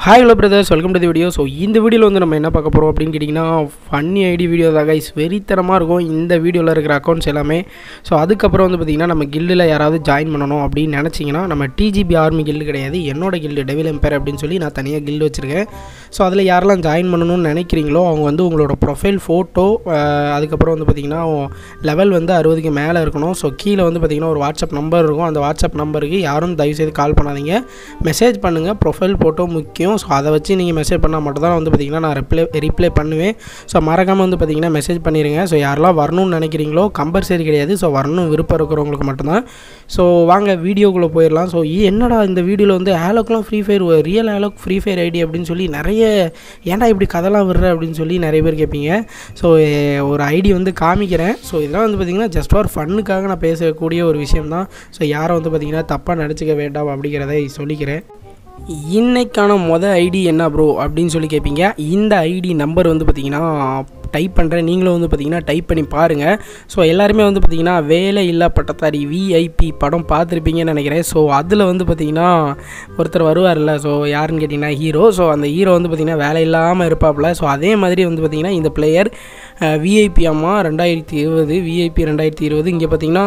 hi hello brothers welcome to the video so இந்த வீடியோவில் வந்து நம்ம என்ன பார்க்க போகிறோம் அப்படின்னு கேட்டிங்கன்னா ஃபன்னி ஐடி வீடியோ தான் கைஸ் வெறித்தனமாக இருக்கும் இந்த வீடியோவில் இருக்கிற அக்கௌண்ட்ஸ் எல்லாமே ஸோ அதுக்கப்புறம் வந்து பார்த்திங்கன்னா நம்ம கில்டில் யாராவது ஜாயின் பண்ணணும் அப்படின்னு நினச்சிங்கன்னா நம்ம டிஜிபி ஆர்மி கில்டு கிடையாது என்னோட கில்டு டெவில் எம்பேர் அப்படின்னு சொல்லி நான் தனியாக கில்டு வச்சுருக்கேன் ஸோ அதில் யாரெல்லாம் ஜாயின் பண்ணணும்னு நினைக்கிறீங்களோ அவங்க வந்து உங்களோட ப்ரொஃபைல் ஃபோட்டோ அதுக்கப்புறம் வந்து பார்த்திங்கன்னா லெவல் வந்து அறுபதுக்கு மேலே இருக்கணும் ஸோ கீழே வந்து பார்த்திங்கன்னா ஒரு வாட்ஸ்அப் நம்பர் இருக்கும் அந்த வாட்ஸ்அப் நம்பருக்கு யாரும் தயவுசெய்து கால் பண்ணாதீங்க மெசேஜ் பண்ணுங்கள் ப்ரொஃபைல் ஃபோட்டோ முக்கியம் ஸோ அதை வச்சு நீங்கள் மெசேஜ் பண்ணால் மட்டும் தான் வந்து பார்த்திங்கன்னா நான் ரிப்ளை ரிப்ளை பண்ணுவேன் ஸோ மறக்காமல் வந்து பார்த்திங்கன்னா மெசேஜ் பண்ணிடுங்க ஸோ யாரெல்லாம் வரணும்னு நினைக்கிறீங்களோ கம்பல்சரி கிடையாது ஸோ வரணும் விருப்பம் இருக்கிறவங்களுக்கு மட்டும்தான் ஸோ வாங்க வீடியோக்குள்ளே போயிடலாம் ஸோ என்னடா இந்த வீடியோவில் வந்து ஆலோக்கெலாம் Free Fire real Alok Free Fire ID அப்படின்னு சொல்லி நிறைய ஏன்டா இப்படி கதைலாம் விடுற அப்படின்னு சொல்லி நிறைய பேர் கேட்பீங்க ஸோ ஒரு ஐடி வந்து காமிக்கிறேன் ஸோ இதெல்லாம் வந்து பார்த்திங்கன்னா ஜஸ்ட் ஃபார் ஃபன்னுக்காக நான் பேசக்கூடிய ஒரு விஷயம் தான் ஸோ யாரை வந்து பார்த்திங்கன்னா தப்பாக நினச்சிக்க வேண்டாம் அப்படிங்கிறத சொல்லிக்கிறேன் இன்னைக்கான மொதல் ஐடி என்ன ப்ரோ அப்படின்னு சொல்லி கேட்பீங்க இந்த ஐடி நம்பர் வந்து பார்த்திங்கன்னா டைப் பண்ணுறேன் நீங்களும் வந்து பார்த்திங்கன்னா டைப் பண்ணி பாருங்கள் ஸோ எல்லாருமே வந்து பார்த்திங்கன்னா வேலை இல்லா பட்டத்தாரி விஐபி படம் பார்த்துருப்பீங்கன்னு நினைக்கிறேன் ஸோ அதில் வந்து பார்த்திங்கன்னா ஒருத்தர் வருவார்ல ஸோ யாருன்னு கேட்டிங்கன்னா ஹீரோ ஸோ அந்த ஹீரோ வந்து பார்த்திங்கன்னா வேலை இல்லாமல் இருப்பாப்புல ஸோ அதே மாதிரி வந்து பார்த்திங்கன்னா இந்த பிளேயர் விஐபி அம்மா ரெண்டாயிரத்தி இருபது விஐபி ரெண்டாயிரத்தி இருபது இங்கே பார்த்திங்கன்னா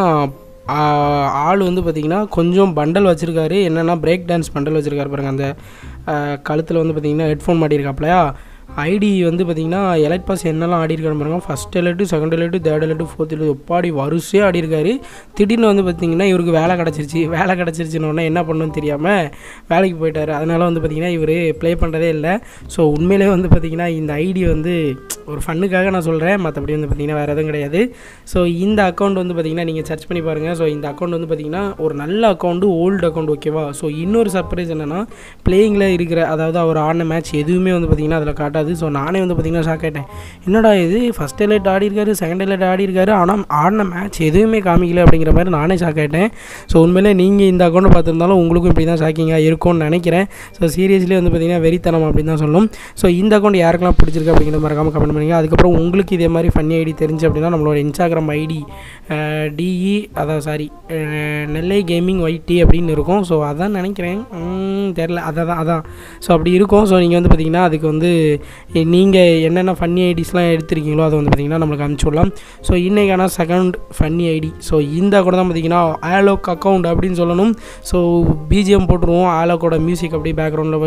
ஆள் வந்து பார்த்திங்கன்னா கொஞ்சம் பண்டல் வச்சுருக்காரு என்னென்னா பிரேக் டான்ஸ் பண்டல் வச்சுருக்காரு பாருங்கள் அந்த கழுத்தில் வந்து பார்த்திங்கன்னா ஹெட்ஃபோன் மாட்டியிருக்காப்லையா ஐடி வந்து பார்த்திங்கன்னா எலைட் பாஸ் என்னெல்லாம் ஆடிருக்காரு பாருங்க first elite second elite third elite fourth elite ஒப்பாடி வரிசையாக ஆடிருக்காரு திடீர்னு வந்து பார்த்திங்கன்னா இவருக்கு வேலை கிடச்சிருச்சு வேலை கிடச்சிருச்சுன்னு என்ன பண்ணணும்னு தெரியாமல் வேலைக்கு போயிட்டார் அதனால் வந்து பார்த்திங்கன்னா இவர் ப்ளே பண்ணுறதே இல்லை ஸோ உண்மையிலே வந்து பார்த்திங்கன்னா இந்த ஐடி வந்து ஒரு ஃபன்னுக்காக நான் சொல்கிறேன் மற்றபடி வந்து பார்த்திங்கன்னா வேறு எதுவும் கிடையாது ஸோ இந்த அக்கௌண்ட் வந்து பார்த்திங்கன்னா நீங்கள் சர்ச் பண்ணி பாருங்கள் ஸோ இந்த அக்கௌண்ட் வந்து பார்த்திங்கன்னா ஒரு நல்ல அக்கௌண்ட்டு ஓல்டு அக்கௌண்ட் ஓகேவா ஸோ இன்னொரு சர்ப்ரைஸ் என்னென்னா பிளேயிங்கில் இருக்கிற அதாவது அவர் ஆடின மேட்ச் எதுவுமே வந்து பார்த்திங்கன்னா அதில் காட்டாது ஸோ நானே வந்து பார்த்திங்கன்னா ஷாக் ஆகிட்டேன் என்னடா இது ஃபஸ்ட் எலைட் ஆடி இருக்காரு செகண்ட் எலைட் ஆடி இருக்காரு ஆனால் ஆடின மேட்ச் எதுவுமே காமிக்கல அப்படிங்கிற மாதிரி நானே ஷாக் ஆகிட்டேன் ஸோ உண்மையிலே நீங்கள் இந்த அக்கௌண்ட்டை பார்த்துருந்தாலும் உங்களுக்கும் இப்படி தான் ஷாக்கிங்காக இருக்கும்னு நினைக்கிறேன் ஸோ சீரியஸ்லி வந்து பார்த்திங்கன்னா வெறித்தனம் அப்படின்னு தான் சொல்லணும் ஸோ இந்த அக்கௌண்ட் யாருக்கெல்லாம் பிடிச்சிருக்கு அப்படிங்கிற மறக்காமல் கமெண்ட் பண்ணுங்கள் அதுக்கப்புறம் உங்களுக்கு இதே மாதிரி ஃபன்னி ஐடி தெரிஞ்சு அப்படின்னா நம்மளோட இன்ஸ்டாகிராம் ஐடி டிஇ அதான் சாரி நெல்லை கேமிங் ஒய்டி அப்படின்னு இருக்கும் ஸோ அதான் நினைக்கிறேன் தெரில அதை தான் அதான் ஸோ அப்படி இருக்கும் ஸோ நீங்கள் வந்து பார்த்திங்கன்னா அதுக்கு வந்து நீங்கள் என்னென்ன ஃபன்னி ஐடிஸ்லாம் எடுத்திருக்கீங்களோ அதை வந்து பார்த்திங்கன்னா நம்மளுக்கு அனுப்பிச்சி விடலாம் ஸோ இன்றைக்கான செகண்ட் ஃபன்னி ஐடி ஸோ இந்த கூட தான் பார்த்திங்கன்னா ஆலோக் அக்கௌண்ட் அப்படின்னு சொல்லணும் ஸோ பிஜிஎம் போட்டுருவோம் ஆலோக்கோட மியூசிக் அப்படி பேக்ரவுண்டில்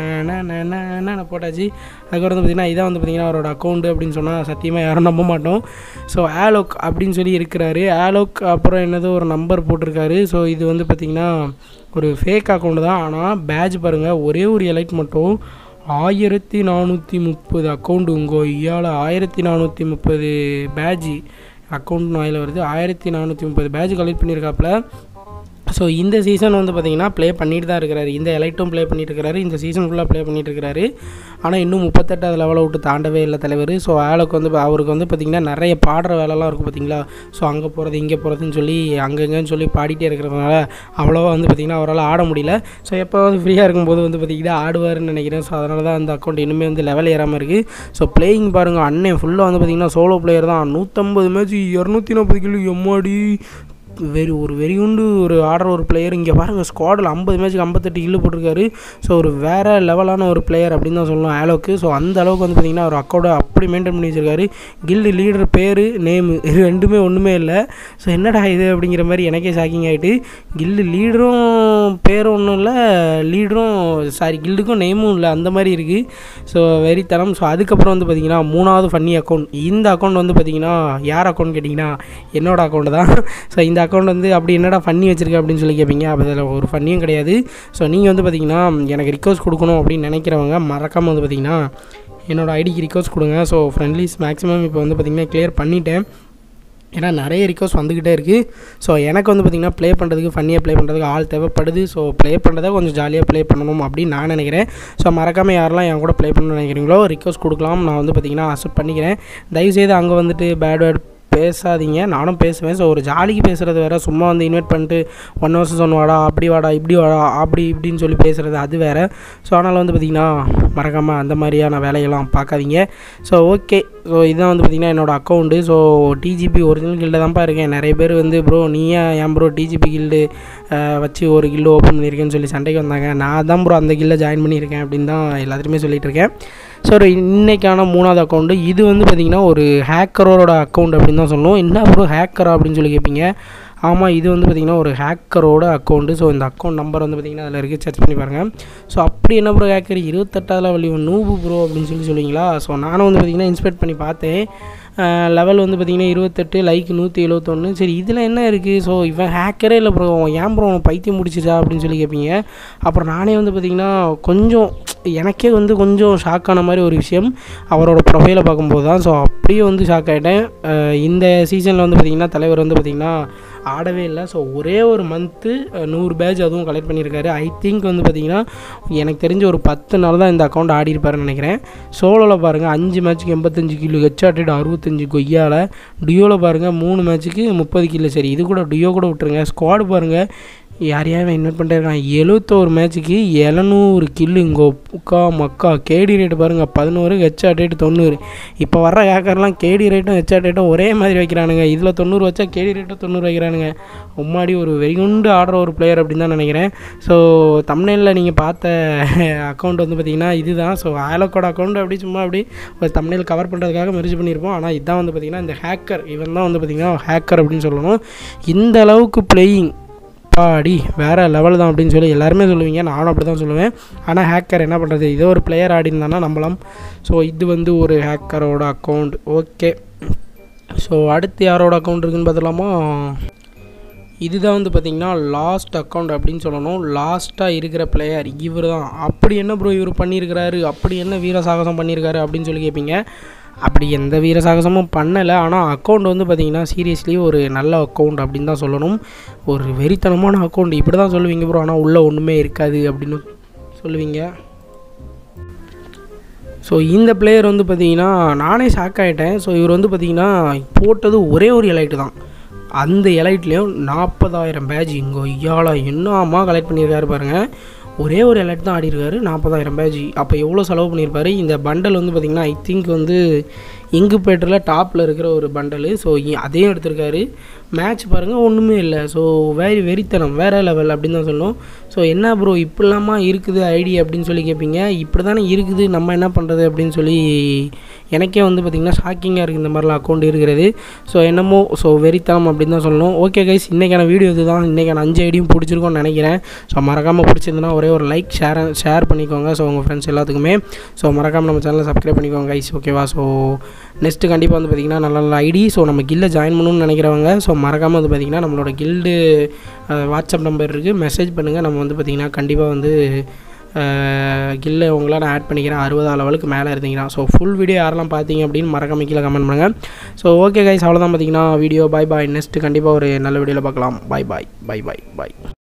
வச்சுருவோம் போட்டாச்சு அதுக்கப்புறம் வந்து பார்த்திங்கன்னா இதான் வந்து பார்த்திங்கன்னா அவரோட அக்கௌண்ட் அப்படின்னு சொன்னால் சத்தியமாக யாரும் நம்ப மாட்டோம் ஸோ ஆலோக் அப்படின்னு சொல்லி இருக்கிறாரு ஆலோக் அப்புறம் என்னதோ ஒரு நம்பர் போட்டிருக்காரு ஸோ இது வந்து பார்த்திங்கன்னா ஒரு ஃபேக் அக்கௌண்ட் தான் ஆனால் பேட்ச் பாருங்கள் ஒரே ஒரு எலைட் மட்டும் ஆயிரத்தி நானூற்றி முப்பது அக்கௌண்ட் உங்கோ ஐயால் ஆயிரத்தி நானூற்றி முப்பது பேட்ஜ் அக்கௌண்ட் நாயில் வருது ஆயிரத்தி நானூற்றி முப்பது பேட்ஜ் கலெக்ட் பண்ணியிருக்காப்புல ஸோ இந்த சீசன் வந்து பார்த்திங்கன்னா ப்ளே பண்ணிட்டு தான் இருக்கிறாரு இந்த எலைட்டும் ப்ளே பண்ணிட்டு இருக்கிறாரு இந்த சீசன் ஃபுல்லாக ப்ளே பண்ணிட்டு இருக்கிறாரு ஆனால் இன்னும் முப்பத்தெட்டாவது லெவலை விட்டு தாண்டவே இல்லை தலைவர் ஸோ ஆளுக்கு வந்து அவருக்கு வந்து பார்த்திங்கன்னா நிறைய பாடுற வேலைலாம் இருக்கும் பார்த்தீங்களா ஸோ அங்கே போகிறது இங்கே போகிறதுன்னு சொல்லி அங்கங்கன்னு சொல்லி பாடிட்டே இருக்கிறதுனால அவ்வளோவா வந்து பார்த்திங்கன்னா அவரால் ஆட முடியல ஸோ எப்போவாது ஃப்ரீயாக இருக்கும்போது வந்து பார்த்திங்கன்னா ஆடுவார்னு நினைக்கிறேன் ஸோ அதனால தான் அந்த அக்கௌண்ட் இன்னுமே வந்து லெவல் ஏறாமல் இருக்குது ஸோ பிளேயிங் பாருங்கள் அண்ணன் ஃபுல்லாக வந்து பார்த்திங்கன்னா சோலோ பிளேயர் தான் நூற்றம்பது மேட்ச் இரநூத்தி நாற்பது கிலோ எம்மாடி வெறி ஒரு வெறியுண்டு ஒரு ஆடுற ஒரு பிளேயர் இங்கே பாருங்கள் ஸ்குவாடில் ஐம்பது மேட்ச்சுக்கு ஐம்பத்தெட்டு கில்லு போட்டிருக்காரு ஸோ ஒரு வேறு லெவலான ஒரு பிளேயர் அப்படின்னு தான் சொல்லலாம் ஆலோக்கு ஸோ அந்த அளவுக்கு வந்து பார்த்திங்கன்னா ஒரு அக்கௌண்ட் அப்படி மெயின்டைன் பண்ணி வச்சிருக்காரு கில்டு லீடர் பேர் நேமு இது ரெண்டுமே ஒன்றுமே இல்லை ஸோ என்னடா இது அப்படிங்கிற மாதிரி எனக்கே ஷாக்கிங் ஆகிட்டு கில்டு லீடரும் பேரும் ஒன்றும் இல்லை லீடரும் சாரி கில்டுக்கும் நேமும் இல்லை அந்த மாதிரி இருக்குது ஸோ வெறித்தனம் ஸோ அதுக்கப்புறம் வந்து பார்த்திங்கன்னா மூணாவது ஃபன்னி அக்கௌண்ட் இந்த அக்கௌண்ட் வந்து பார்த்திங்கன்னா யார் அக்கௌண்ட் கேட்டிங்கன்னா என்னோடய அக்கௌண்ட் தான் ஸோ இந்த அக்கௌண்ட் வந்து அப்படி என்னடா ஃபன்னி வச்சிருக்க அப்படின்னு சொல்லி கேட்பீங்க அப்போ அதில் ஒரு ஃபன்னியும் கிடையாது ஸோ நீங்கள் வந்து பார்த்திங்கன்னா எனக்கு ரிக்வஸ்ட் கொடுக்கணும் அப்படின்னு நினைக்கிறவங்க மறக்காமல் வந்து பார்த்திங்கன்னா என்னோடய ஐடிக்கு ரிக்வஸ்ட் கொடுங்க ஸோ ஃப்ரெண்ட்லிஸ் மேக்ஸிமம் இப்போ வந்து பார்த்திங்கன்னா கிளியர் பண்ணிட்டேன் ஏன்னா நிறைய ரிக்வஸ்ட் வந்துக்கிட்டே இருக்குது ஸோ எனக்கு வந்து பார்த்திங்கன்னா ப்ளே பண்ணுறதுக்கு ஃபன்னியாக ப்ளே பண்ணுறதுக்கு ஆள் தேவைப்படுது ஸோ ப்ளே பண்ணுறதை கொஞ்சம் ஜாலியாக ப்ளே பண்ணணும் அப்படின்னு நான் நினைக்கிறேன் ஸோ மறக்காமல் யாரெல்லாம் என் கூட ப்ளே பண்ணணும்னு நினைக்கிறீங்களோ ரிக்வஸ்ட் கொடுக்கலாம் நான் வந்து பார்த்திங்கன்னா அக்செப்ட் பண்ணிக்கிறேன் தயவுசெய்து அங்கே வந்துட்டு பேட் வேர்ட் பேசாதீங்க நானும் பேசுவேன் ஸோ ஒரு ஜாலிக்கு பேசுகிறது வேறு சும்மா வந்து இன்வைட் பண்ணிட்டு ஒன் வருஷம் ஒன் வாடா அப்படி வாடா இப்படி வாடா அப்படி இப்படின்னு சொல்லி பேசுகிறது அது வேறு ஸோ அதனால் வந்து பார்த்திங்கன்னா மறக்காமல் அந்த மாதிரியான வேலையெல்லாம் பார்க்காதீங்க ஸோ ஓகே ஸோ இதான் வந்து பார்த்திங்கன்னா என்னோடய அக்கௌண்ட்டு ஸோ டிஜிபி ஒரிஜினல் கில்டில் தான்ப்பா இருக்கேன் நிறைய பேர் வந்து ப்ரோ நீயா ஏன் ப்ரோ டிஜிபி கில்டு வச்சு ஒரு கில்டு ஓப்பன் பண்ணியிருக்கேன்னு சொல்லி சண்டைக்கு வந்தாங்க நான் தான் ப்ரோ அந்த கில்லை ஜாயின் பண்ணியிருக்கேன் அப்படின்னு தான் எல்லாத்துலேயுமே சொல்லிகிட்டு இருக்கேன் ஸோ ஒரு இன்னைக்கான மூணாவது அக்கௌண்ட்டு இது வந்து பார்த்திங்கன்னா ஒரு ஹேக்கரோட அக்கௌண்ட் அப்படின்னு தான் சொல்லணும் என்ன ப்ரோ ஹேக்கரா அப்படின்னு சொல்லி கேட்பீங்க ஆமாம் இது வந்து பார்த்திங்கன்னா ஒரு ஹேக்கரோட அக்கௌண்ட்டு ஸோ இந்த அக்கௌண்ட் நம்பர் வந்து பார்த்திங்கன்னா அதில் இருக்குது சர்ச் பண்ணி பாருங்கள் ஸோ அப்படி என்ன ப்ரோ ஹேக்கர் இருபத்தெட்டாவது வழி நூபு ப்ரோ அப்படின்னு சொல்லி சொல்லுவீங்களா ஸோ நானும் வந்து பார்த்திங்கன்னா இன்ஸ்பெக்ட் பண்ணி பார்த்தேன் லெவல் வந்து பார்த்திங்கன்னா இருபத்தெட்டு லைக் நூற்றி எழுபத்தொன்று சரி இதில் என்ன இருக்குது ஸோ இவன் ஹேக்கரே இல்லை ப்ரோ ஏன் ப்ரோ அவன் பைத்தியம் முடிச்சிச்சா அப்படின்னு சொல்லி கேட்பீங்க அப்புறம் நானே வந்து பார்த்திங்கன்னா கொஞ்சம் எனக்கே வந்து கொஞ்சம் ஷாக் ஆன மாதிரி ஒரு விஷயம் அவரோட ப்ரொஃபைலை பார்க்கும்போது தான் ஸோ அப்படியே வந்து ஷாக் ஆகிட்டேன் இந்த சீசனில் வந்து பார்த்திங்கன்னா தலைவர் வந்து பார்த்திங்கன்னா ஆடவே இல்லை ஸோ ஒரே ஒரு மந்த்து நூறு பேட்ச் அதுவும் கலெக்ட் பண்ணியிருக்காரு ஐ திங்க் வந்து பார்த்திங்கன்னா எனக்கு தெரிஞ்ச ஒரு பத்து நாள் தான் இந்த அக்கௌண்ட் ஆடி இருப்பாருன்னு நினைக்கிறேன் சோலோவில் பாருங்கள் அஞ்சு மேட்ச்சுக்கு எண்பத்தஞ்சு கிலோ ஹெச்ஆர்டட் அறுபத்தஞ்சு கொய்யாவில் டியோவில் பாருங்கள் மூணு மேட்ச்சுக்கு முப்பது கிலோ சரி இது கூட டியோ கூட விட்டுருங்க ஸ்குவாடு பாருங்கள் யார் யார் இன்வைட் பண்ணிட்டு எழுபத்தோரு மேட்ச்சுக்கு எழுநூறு கில்லு இங்கோ உக்கா மக்கா கேடி ரேட்டு பாருங்கள் பதினோரு ஹெச்ஆர் ரேட்டு தொண்ணூறு இப்போ வர்ற ஹேக்கர்லாம் கேடி ரேட்டும் ஹெச்ஆர் ரேட்டும் ஒரே மாதிரி வைக்கிறானுங்க இதில் தொண்ணூறு வச்சா கேடி ரேட்டும் தொண்ணூறு வைக்கிறானுங்க உம்மாடி ஒரு வெறிகுண்டு ஆடுற ஒரு பிளேயர் அப்படின்னு தான் நினைக்கிறேன் ஸோ தமிழில் நீங்கள் பார்த்த அக்கௌண்ட் வந்து பார்த்திங்கன்னா இதுதான் ஸோ ஆலோக்கோட அக்கௌண்ட் அப்படி சும்மா அப்படி ஒரு தமிழில் கவர் பண்ணுறதுக்காக மெரிஜ் பண்ணியிருப்போம் ஆனால் இதுதான் வந்து பார்த்திங்கன்னா இந்த ஹேக்கர் இவன் தான் வந்து பார்த்திங்கன்னா ஹேக்கர் அப்படின்னு சொல்லணும் இந்த அளவுக்கு பிளேயிங் பாடி வேறு லெவல் தான் அப்படின்னு சொல்லி எல்லாருமே சொல்லுவீங்க நானும் அப்படி தான் சொல்லுவேன் ஆனால் ஹேக்கர் என்ன பண்ணுறது இதே ஒரு பிளேயர் ஆடி இருந்தானா நம்பலாம் ஸோ இது வந்து ஒரு ஹேக்கரோட அக்கௌண்ட் ஓகே ஸோ அடுத்து யாரோட அக்கௌண்ட் இருக்குன்னு பார்த்துலாமா இதுதான் வந்து பார்த்திங்கன்னா லாஸ்ட் அக்கௌண்ட் அப்படின்னு சொல்லணும் லாஸ்ட்டாக இருக்கிற பிளேயர் இவர் தான் அப்படி என்ன ப்ரோ இவர் பண்ணியிருக்கிறாரு அப்படி என்ன வீர சாகசம் பண்ணியிருக்காரு அப்படின்னு சொல்லி கேட்பீங்க அப்படி எந்த வீர சாகசமும் பண்ணலை ஆனால் அக்கௌண்ட் வந்து பார்த்திங்கன்னா சீரியஸ்லி ஒரு நல்ல அக்கௌண்ட் அப்படின்னு தான் சொல்லணும் ஒரு வெறித்தனமான அக்கௌண்ட் இப்படி தான் சொல்லுவீங்க ப்ரோ ஆனால் உள்ளே ஒன்றுமே இருக்காது அப்படின்னு சொல்லுவீங்க ஸோ இந்த பிளேயர் வந்து பார்த்திங்கன்னா நானே ஷாக் ஆகிட்டேன் ஸோ இவர் வந்து பார்த்திங்கன்னா போட்டது ஒரே ஒரு எலைட்டு தான் அந்த எலைட்லேயும் நாற்பதாயிரம் பேஜ் இங்கே ஐயாலா என்னமா கலெக்ட் பண்ணியிருக்காரு பாருங்கள் ஒரே ஒரு எலைட் தான் ஆடிருக்காரு நாற்பதாயிரம் பேஜ் அப்போ எவ்வளோ செலவு பண்ணியிருப்பாரு இந்த பண்டல் வந்து பார்த்திங்கன்னா ஐ திங்க் வந்து இங்கு பேட்டரில் டாப்பில் இருக்கிற ஒரு பண்டலு ஸோ அதையும் எடுத்திருக்காரு மேட்ச் பாருங்கள் ஒன்றுமே இல்லை ஸோ வேறு வெறித்தனம் வேறு லெவல் அப்படின்னு தான் சொல்லணும் ஸோ என்ன ப்ரோ இப்படிலாமா இருக்குது ஐடி அப்படின்னு சொல்லி கேட்பீங்க இப்படி தானே இருக்குது நம்ம என்ன பண்ணுறது அப்படின்னு சொல்லி எனக்கே வந்து பார்த்திங்கன்னா ஷாக்கிங்காக இருக்குது இந்த மாதிரிலாம் அக்கௌண்ட் இருக்கிறது ஸோ என்னமோ ஸோ வெறித்தனம் அப்படின்னு தான் சொல்லணும் ஓகே கைஸ் இன்றைக்கான வீடியோ இதுதான் இன்றைக்கான அஞ்சு ஐடியும் பிடிச்சிருக்கோன்னு நினைக்கிறேன் ஸோ மறக்காமல் பிடிச்சிருந்துன்னா ஒரே ஒரு லைக் ஷேர் ஷேர் பண்ணிக்கோங்க ஸோ உங்கள் ஃப்ரெண்ட்ஸ் எல்லாத்துக்குமே ஸோ மறக்காமல் நம்ம சேனலை சப்ஸ்கிரைப் பண்ணிக்கோங்க கைஸ் ஓகேவா ஸோ நெக்ஸ்ட்டு கண்டிப்பாக வந்து பார்த்திங்கன்னா நல்ல நல்ல ஐடி ஸோ நம்ம கில்லை ஜாயின் பண்ணணும்னு நினைக்கிறவங்க ஸோ மறக்காமல் வந்து பார்த்திங்கன்னா நம்மளோட கில்டு வாட்ஸ்அப் நம்பர் இருக்குது மெசேஜ் பண்ணுங்கள் நம்ம வந்து பார்த்திங்கன்னா கண்டிப்பாக வந்து கில்லை உங்களை நான் ஆட் பண்ணிக்கிறேன் அறுபதாம் லெவலுக்கு மேலே இருந்தீங்கன்னா ஸோ ஃபுல் வீடியோ யாரெல்லாம் பார்த்தீங்க அப்படின்னு மறக்காம கீழே கமெண்ட் பண்ணுங்கள் ஸோ ஓகே கைஸ் அவ்வளோதான் பார்த்தீங்கன்னா வீடியோ பாய் பாய் நெக்ஸ்ட்டு கண்டிப்பாக ஒரு நல்ல வீடியோவில் பார்க்கலாம் பாய் பாய் பாய் பாய் பாய்